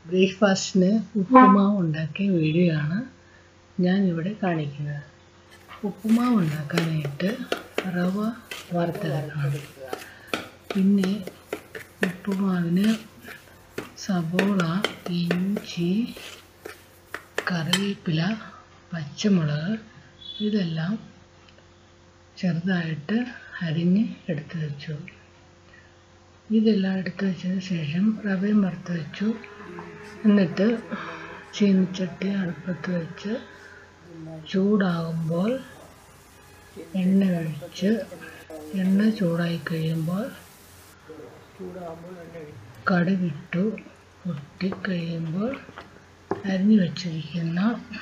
ബ്രേക്ക്ഫാസ്റ്റിന് ഉപ്പുമാവ് ഉണ്ടാക്കിയ വീഡിയോ ആണ് ഞാനിവിടെ കാണിക്കുന്നത് ഉപ്പുമാവ് ഉണ്ടാക്കാനായിട്ട് റവ വറുത്തെടുക്കണം പിന്നെ ഉപ്പുമാവിന് സബോള ഇഞ്ചി കറിവേപ്പില പച്ചമുളക് ഇതെല്ലാം ചെറുതായിട്ട് അരിഞ്ഞ് എടുത്ത് വെച്ചു ഇതെല്ലാം എടുത്ത് വെച്ചതിന് ശേഷം റവയും വറുത്ത് വെച്ചു എന്നിട്ട് ചീനിച്ചട്ടി അടുപ്പത്ത് വെച്ച് ചൂടാകുമ്പോൾ എണ്ണ ഒഴിച്ച് എണ്ണ ചൂടായി കഴിയുമ്പോൾ കടുകിട്ടു പൊട്ടിക്കഴിയുമ്പോൾ അരിഞ്ഞു വച്ചിരിക്കുന്ന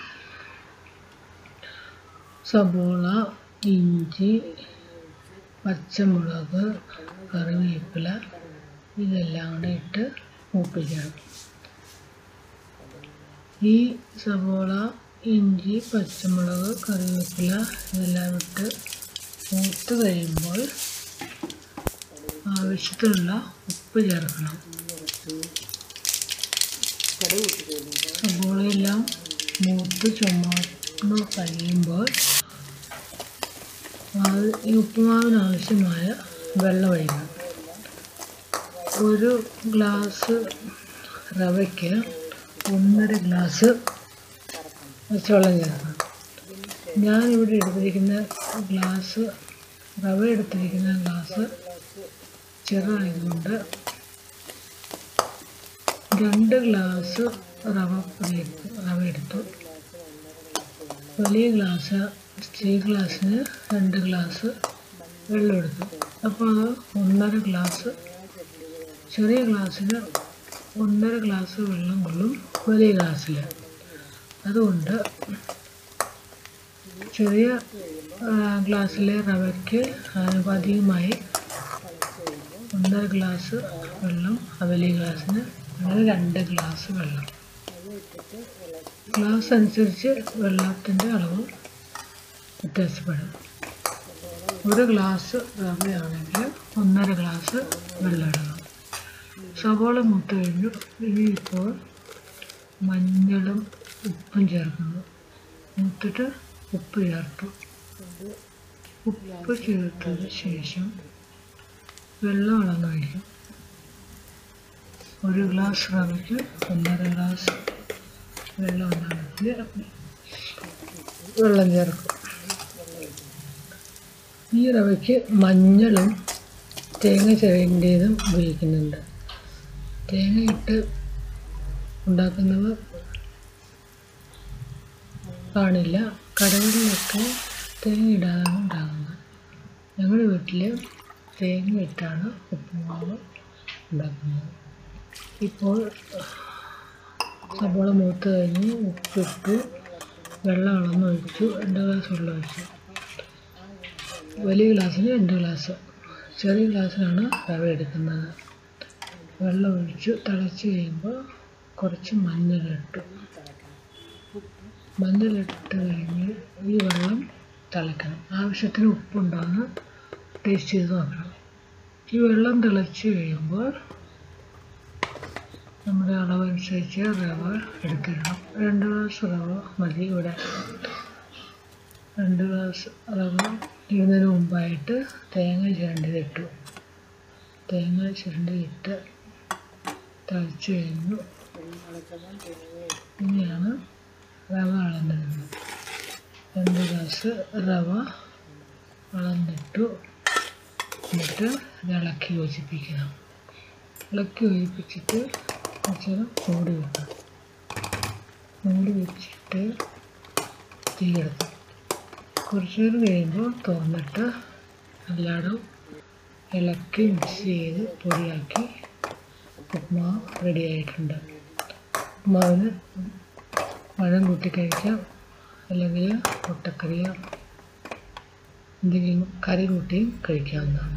സബോള ഇഞ്ചി പച്ചമുളക് കറിവേപ്പില ഇതെല്ലാം കൂടെ ഇട്ട് മൂപ്പിക്കണം ഈ സബോള ഇഞ്ചി പച്ചമുളക് കറിവേപ്പില ഇതെല്ലാം ഇട്ട് മൂത്ത് കഴിയുമ്പോൾ ആവശ്യത്തിനുള്ള ഉപ്പ് ചേർക്കണം സബോളയെല്ലാം മൂത്ത് ചുമന്ന് കഴിയുമ്പോൾ ഈ ഉപ്പുമാവിന് ആവശ്യമായ വെള്ളം ഒഴിക്കണം ഒരു ഗ്ലാസ് റവയ്ക്ക് ഒന്നര ഗ്ലാസ് പച്ചവെള്ളം ചേർക്കണം ഞാനിവിടെ എടുത്തിരിക്കുന്ന ഗ്ലാസ് റവ എടുത്തിരിക്കുന്ന ഗ്ലാസ് ചെറുതായതുകൊണ്ട് രണ്ട് ഗ്ലാസ് റവ പൊടി റവ എടുത്തു വലിയ ഗ്ലാസ് സ്റ്റീൽ ഗ്ലാസ്സിന് രണ്ട് ഗ്ലാസ് വെള്ളം എടുത്തു അപ്പോൾ അത് ഒന്നര ഗ്ലാസ് ചെറിയ ഗ്ലാസ്സിന് ഒന്നര ഗ്ലാസ് വെള്ളം കൊള്ളും വലിയ ഗ്ലാസ്സിൽ അതുകൊണ്ട് ചെറിയ ഗ്ലാസ്സിലെ റവയ്ക്ക് ആനുപാതികമായി ഒന്നര ഗ്ലാസ് വെള്ളം വലിയ ഗ്ലാസ്സിന് അങ്ങനെ രണ്ട് ഗ്ലാസ് വെള്ളം ഗ്ലാസ് അനുസരിച്ച് വെള്ളത്തിൻ്റെ അളവ് വ്യത്യാസപ്പെടും ഒരു ഗ്ലാസ് റവയാണെങ്കിൽ ഒന്നര ഗ്ലാസ് വെള്ളം ഇടണം സവോള മൂത്ത് കഴിഞ്ഞു ഇനി ഇപ്പോൾ മഞ്ഞളും ഉപ്പും ചേർക്കുന്നു മൂത്തിട്ട് ഉപ്പ് ചേർത്തു ഉപ്പ് ചേർത്തതിന് ശേഷം വെള്ളം അളന്നൊഴിക്കും ഒരു ഗ്ലാസ് റവയ്ക്ക് ഒന്നര ഗ്ലാസ് വെള്ളം ഉണ്ടാക്കി വെള്ളം ചേർക്കും ഈ റവയ്ക്ക് മഞ്ഞളും തേങ്ങ ചിരണ്ടിയതും ഉപയോഗിക്കുന്നുണ്ട് തേങ്ങ ഇട്ട് ഉണ്ടാക്കുന്നവ കാണില്ല കടകളിലൊക്കെ തേങ്ങ ഇടാതാണ് ഉണ്ടാകുന്നത് ഞങ്ങളുടെ വീട്ടിൽ തേങ്ങ ഇട്ടാണ് ഉപ്പുമാവ് ഉണ്ടാക്കുന്നത് ഇപ്പോൾ സബോള മൂത്ത് കഴിഞ്ഞ് ഉപ്പിട്ടു വെള്ളം അളന്നൊഴിച്ചു രണ്ട് ഗ്ലാസ് വെള്ളം ഒഴിച്ചു വലിയ ഗ്ലാസ്സിന് രണ്ട് ഗ്ലാസ് ചെറിയ ഗ്ലാസ്സിനാണ് റവ എടുക്കുന്നത് വെള്ളം ഒഴിച്ചു തിളച്ച് കഴിയുമ്പോൾ കുറച്ച് മഞ്ഞളിട്ടു മഞ്ഞളിട്ട് കഴിഞ്ഞ് ഈ വെള്ളം തിളയ്ക്കണം ആവശ്യത്തിന് ഉപ്പുണ്ടോയെന്ന് ടേസ്റ്റ് ചെയ്ത് നോക്കണം ഈ വെള്ളം തിളച്ച് കഴിയുമ്പോൾ നമ്മുടെ അളവനുസരിച്ച് റവ എടുത്തിടണം രണ്ട് ഗ്ലാസ് റവ മതി ഇവിടെ രണ്ട് ഗ്ലാസ് റവ ഇടുന്നതിന് മുമ്പായിട്ട് തേങ്ങ ചിരണ്ടിയിട്ടു തേങ്ങ ചിരണ്ടിയിട്ട് തളിച്ച് കഴിഞ്ഞു ഇനിയാണ് റവ അളന്നിടുന്നത് രണ്ട് ഗ്ലാസ് റവ അളന്നിട്ടു എന്നിട്ട് ഇളക്കി യോജിപ്പിക്കണം ഇളക്കി യോജിപ്പിച്ചിട്ട് കുറച്ചേരം മൂടി വെക്കണം മൂടി വെച്ചിട്ട് തീയെടുക്കും കുറച്ച് നേരം കഴിയുമ്പോൾ തുറന്നിട്ട് എല്ലായിടും ഇളക്കി മിക്സ് ചെയ്ത് പൊടിയാക്കി ഉപ്മാവ് റെഡി ആയിട്ടുണ്ട് ഉപ്മാവിന് പഴം കൂട്ടി കഴിക്കാം അല്ലെങ്കിൽ മുട്ടക്കറിയോ എന്തെങ്കിലും കറി കൂട്ടിയും കഴിക്കാവുന്നതാണ്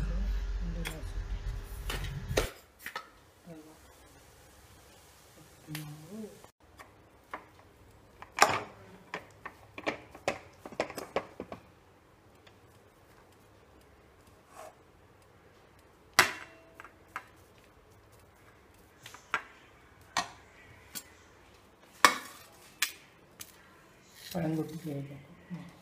പഴം പൊട്ടിച്ച് കഴിക്കാം